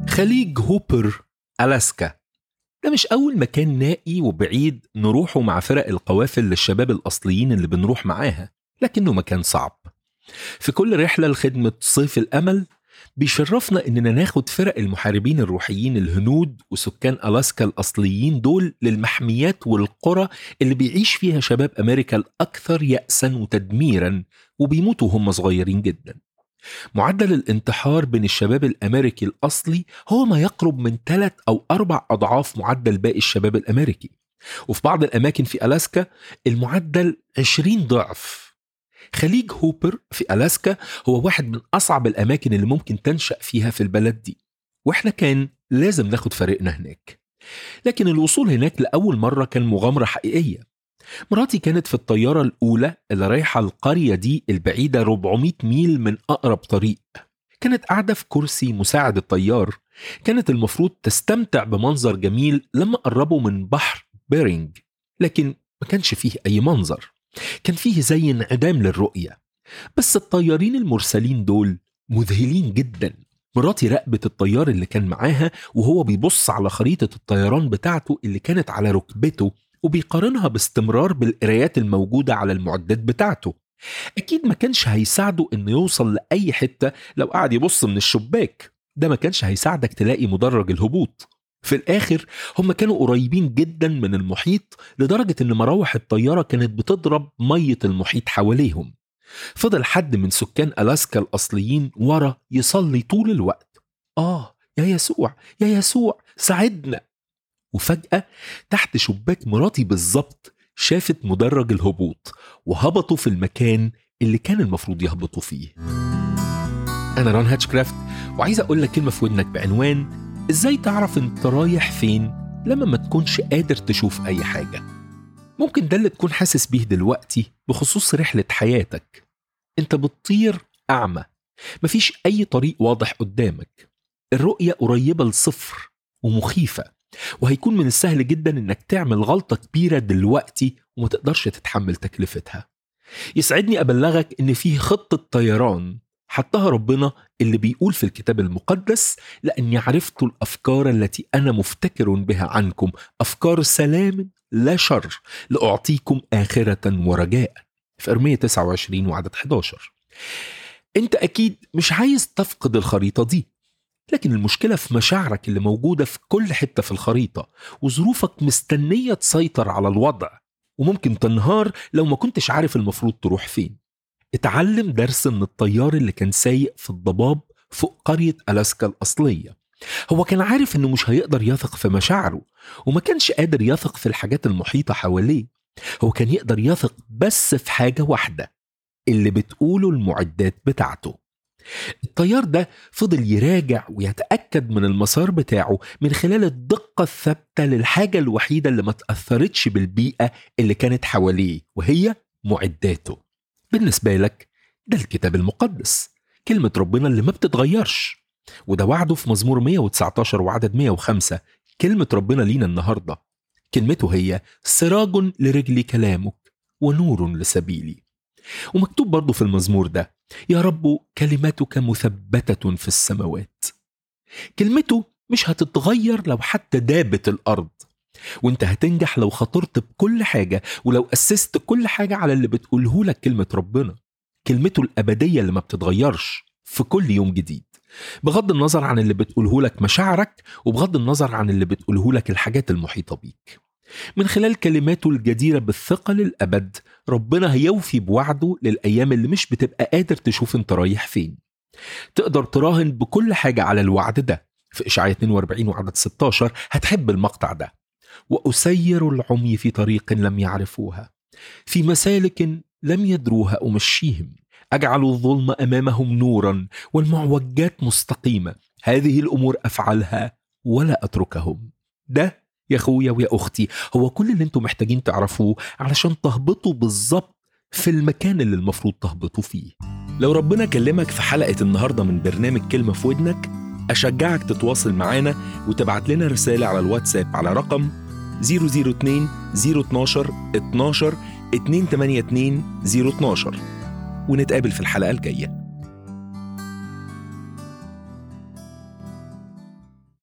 خليج هوبر ألاسكا ده مش أول مكان نائي وبعيد نروحه مع فرق القوافل للشباب الأصليين اللي بنروح معاها لكنه مكان صعب في كل رحلة لخدمة صيف الأمل بيشرفنا إننا ناخد فرق المحاربين الروحيين الهنود وسكان ألاسكا الأصليين دول للمحميات والقرى اللي بيعيش فيها شباب أمريكا الأكثر يأسا وتدميرا وبيموتوا هم صغيرين جدا معدل الانتحار بين الشباب الأمريكي الأصلي هو ما يقرب من ثلاث أو أربع أضعاف معدل باقي الشباب الأمريكي وفي بعض الأماكن في ألاسكا المعدل 20 ضعف خليج هوبر في ألاسكا هو واحد من أصعب الأماكن اللي ممكن تنشأ فيها في البلد دي وإحنا كان لازم ناخد فريقنا هناك لكن الوصول هناك لأول مرة كان مغامرة حقيقية مراتي كانت في الطيارة الأولى اللي رايحة القرية دي البعيدة 400 ميل من أقرب طريق كانت قاعدة في كرسي مساعد الطيار كانت المفروض تستمتع بمنظر جميل لما قربوا من بحر بيرينج لكن ما كانش فيه أي منظر كان فيه زي انعدام للرؤية بس الطيارين المرسلين دول مذهلين جدا مراتي راقبت الطيار اللي كان معاها وهو بيبص على خريطة الطيران بتاعته اللي كانت على ركبته وبيقارنها باستمرار بالقرايات الموجودة على المعدات بتاعته أكيد ما كانش هيساعده إنه يوصل لأي حتة لو قعد يبص من الشباك ده ما كانش هيساعدك تلاقي مدرج الهبوط في الآخر هم كانوا قريبين جدا من المحيط لدرجة إن مراوح الطيارة كانت بتضرب مية المحيط حواليهم فضل حد من سكان ألاسكا الأصليين ورا يصلي طول الوقت آه يا يسوع يا يسوع ساعدنا وفجأة تحت شباك مراتي بالظبط شافت مدرج الهبوط وهبطوا في المكان اللي كان المفروض يهبطوا فيه أنا ران هاتشكرافت وعايز أقول لك كلمة في ودنك بعنوان إزاي تعرف أنت رايح فين لما ما تكونش قادر تشوف أي حاجة ممكن ده اللي تكون حاسس بيه دلوقتي بخصوص رحلة حياتك أنت بتطير أعمى مفيش أي طريق واضح قدامك الرؤية قريبة لصفر ومخيفة وهيكون من السهل جدا انك تعمل غلطه كبيره دلوقتي وما تقدرش تتحمل تكلفتها يسعدني ابلغك ان فيه خطه طيران حطها ربنا اللي بيقول في الكتاب المقدس لاني عرفت الافكار التي انا مفتكر بها عنكم افكار سلام لا شر لاعطيكم اخره ورجاء في ارميه 29 وعدد 11 انت اكيد مش عايز تفقد الخريطه دي لكن المشكلة في مشاعرك اللي موجودة في كل حتة في الخريطة وظروفك مستنية تسيطر على الوضع وممكن تنهار لو ما كنتش عارف المفروض تروح فين اتعلم درس من الطيار اللي كان سايق في الضباب فوق قرية ألاسكا الأصلية هو كان عارف انه مش هيقدر يثق في مشاعره وما كانش قادر يثق في الحاجات المحيطة حواليه هو كان يقدر يثق بس في حاجة واحدة اللي بتقوله المعدات بتاعته الطيار ده فضل يراجع ويتأكد من المسار بتاعه من خلال الدقة الثابتة للحاجة الوحيدة اللي ما تأثرتش بالبيئة اللي كانت حواليه وهي معداته بالنسبة لك ده الكتاب المقدس كلمة ربنا اللي ما بتتغيرش وده وعده في مزمور 119 وعدد 105 كلمة ربنا لينا النهاردة كلمته هي سراج لرجلي كلامك ونور لسبيلي ومكتوب برضه في المزمور ده يا رب كلمتك مثبتة في السماوات كلمته مش هتتغير لو حتى دابت الأرض وانت هتنجح لو خاطرت بكل حاجة ولو أسست كل حاجة على اللي بتقوله لك كلمة ربنا كلمته الأبدية اللي ما بتتغيرش في كل يوم جديد بغض النظر عن اللي بتقوله لك مشاعرك وبغض النظر عن اللي بتقوله لك الحاجات المحيطة بيك من خلال كلماته الجديرة بالثقة للأبد ربنا هيوفي بوعده للأيام اللي مش بتبقى قادر تشوف انت رايح فين تقدر تراهن بكل حاجة على الوعد ده في إشعاع 42 وعدد 16 هتحب المقطع ده وأسير العمي في طريق لم يعرفوها في مسالك لم يدروها أمشيهم أجعل الظلم أمامهم نورا والمعوجات مستقيمة هذه الأمور أفعلها ولا أتركهم ده يا اخويا ويا اختي هو كل اللي انتم محتاجين تعرفوه علشان تهبطوا بالظبط في المكان اللي المفروض تهبطوا فيه لو ربنا كلمك في حلقة النهاردة من برنامج كلمة في ودنك أشجعك تتواصل معانا وتبعت لنا رسالة على الواتساب على رقم 002 012 12 282 012 ونتقابل في الحلقة الجاية